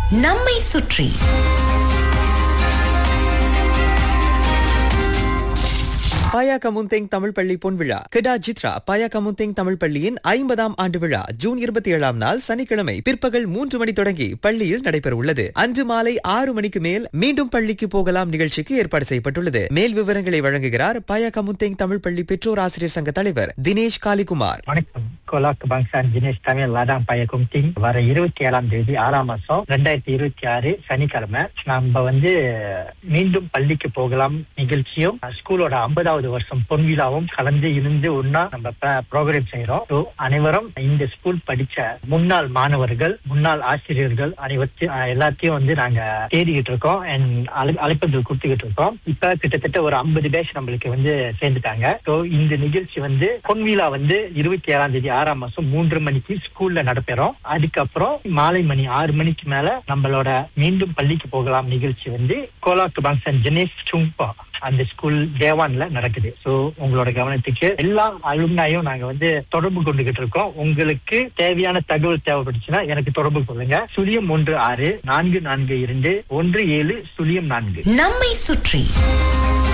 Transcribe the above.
நம்மை சுற்றி பாயா கமுந்தேங் தமிழ் பள்ளி பொன்விழா கெடா ஜித்ரா பாயா கமுந்தேங் தமிழ் பள்ளியின் ஐம்பதாம் ஆண்டு விழா ஜூன் இருபத்தி ஏழாம் நாள் சனிக்கிழமை பிற்பகல் மூன்று மணி தொடங்கி பள்ளியில் நடைபெற உள்ளது அன்று மாலை ஆறு மணிக்கு மேல் மீண்டும் பள்ளிக்கு போகலாம் நிகழ்ச்சிக்கு ஏற்பாடு செய்யப்பட்டுள்ளது மேல் விவரங்களை வழங்குகிறார் பாயா கமுந்தேங் தமிழ் பள்ளி பெற்றோர் ஆசிரியர் சங்க தலைவர் தினேஷ் காளிகுமார் வணக்கம் கோலாக் பங்சான் தினேஷ் தமிழ் லாடாம் பைய கும்திங் வர இருபத்தி ஏழாம் தேதி ஆறாம் மாசம் ரெண்டாயிரத்தி இருபத்தி ஆறு சனிக்கிழமை நம்ம வந்து மீண்டும் பள்ளிக்கு போகலாம் நிகழ்ச்சியும் ஸ்கூலோட ஐம்பதாவது வருஷம் பொன்விழாவும் கலந்து இருந்து ஒன்னா நம்ம ப்ரோக்ராம் செய்யறோம் So, அனைவரும் இந்த ஸ்கூல் படிச்ச முன்னாள் மாணவர்கள் முன்னாள் ஆசிரியர்கள் அனைவத்தையும் அஹ், எல்லாத்தையும் வந்து நாங்க தேடிக்கிட்டு இருக்கோம் அண்ட் அழைப்பதில் கொடுத்துக்கிட்டு இருக்கோம் இப்ப கிட்டத்தட்ட ஒரு ஐம்பது பேட்ச் நம்மளுக்கு வந்து சேர்ந்துட்டாங்க ஸோ இந்த நிகழ்ச்சி வந்து பொன்விழா வந்து இருபத்தி ஏழாம் தேதி ஆறாம் மாசம் மூன்று மணிக்கு ஸ்கூல்ல நடப்பெறோம் அதுக்கப்புறம் மாலை மணி ஆறு மணிக்கு மேல நம்மளோட மீண்டும் பள்ளிக்கு போகலாம் நிகழ்ச்சி வந்து கோலாக்கு பாங்சன் ஜெனேஷ் சும்பா அந்த ஸ்கூல் தேவான்ல நடக்குது சோ உங்களோட கவனத்துக்கு எல்லா அலுமினாயும் நாங்க வந்து தொடர்பு கொண்டுகிட்டு இருக்கோம் உங்களுக்கு தேவையான தகவல் தேவைப்பட்டுச்சுன்னா எனக்கு தொடர்பு கொள்ளுங்க சுழியம் ஒன்று ஆறு நான்கு நான்கு இரண்டு ஒன்று ஏழு சுழியம் நான்கு நம்மை சுற்றி